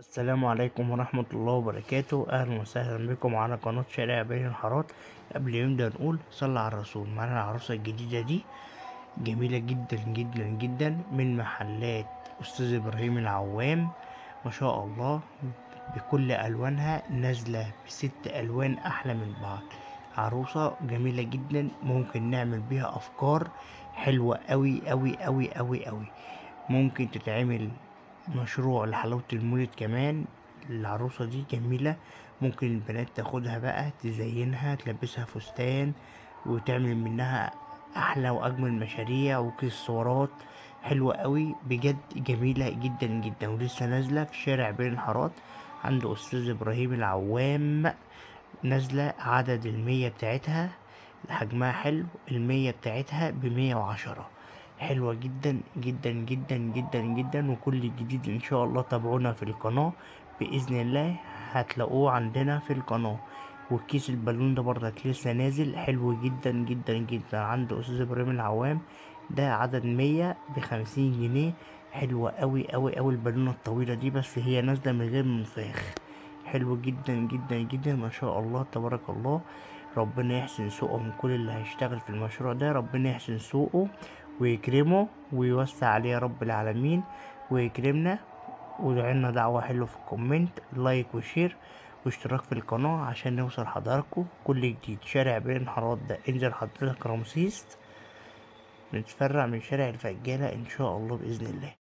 السلام عليكم ورحمة الله وبركاته أهلا وسهلا بكم على قناة شارع بين الحارات قبل ما نبدأ نقول صلى على الرسول معانا العروسة الجديدة دي جميلة جدا جدا جدا من محلات أستاذ إبراهيم العوام ما شاء الله بكل ألوانها نازلة بست ألوان أحلى من بعض عروسة جميلة جدا ممكن نعمل بيها أفكار حلوة أوي أوي أوي أوي أوي ممكن تتعمل مشروع لحلاوة المولد كمان العروسة دي جميلة ممكن البنات تاخدها بقى تزينها تلبسها فستان وتعمل منها أحلى وأجمل مشاريع وكسورات حلوة قوي بجد جميلة جدا جدا ولسه نازلة في شارع بين الحارات عند أستاذ إبراهيم العوام نازلة عدد المية بتاعتها حجمها حلو المية بتاعتها بمية وعشرة حلوة جدا جدا جدا جدا جدا وكل جديد ان شاء الله تابعونا في القناة بإذن الله هتلاقوه عندنا في القناة والكيس البالون ده برضك لسه نازل حلو جدا جدا جدا عند أستاذ إبراهيم العوام ده عدد مية بخمسين جنيه حلوة أوي أوي أوي البالونة الطويلة دي بس هي نازلة من غير منفاخ حلو جدا جدا جدا ما شاء الله تبارك الله ربنا يحسن سوقه من كل اللي هيشتغل في المشروع ده ربنا يحسن سوقه ويكرمه ويوسع عليه يا رب العالمين ويكرمنا ودعينا دعوة حلوة في الكومنت لايك وشير واشتراك في القناة عشان نوصل حضراتكم كل جديد شارع بين الحارات ده انزل حضرتك رمسيس نتفرع من شارع الفجالة ان شاء الله بإذن الله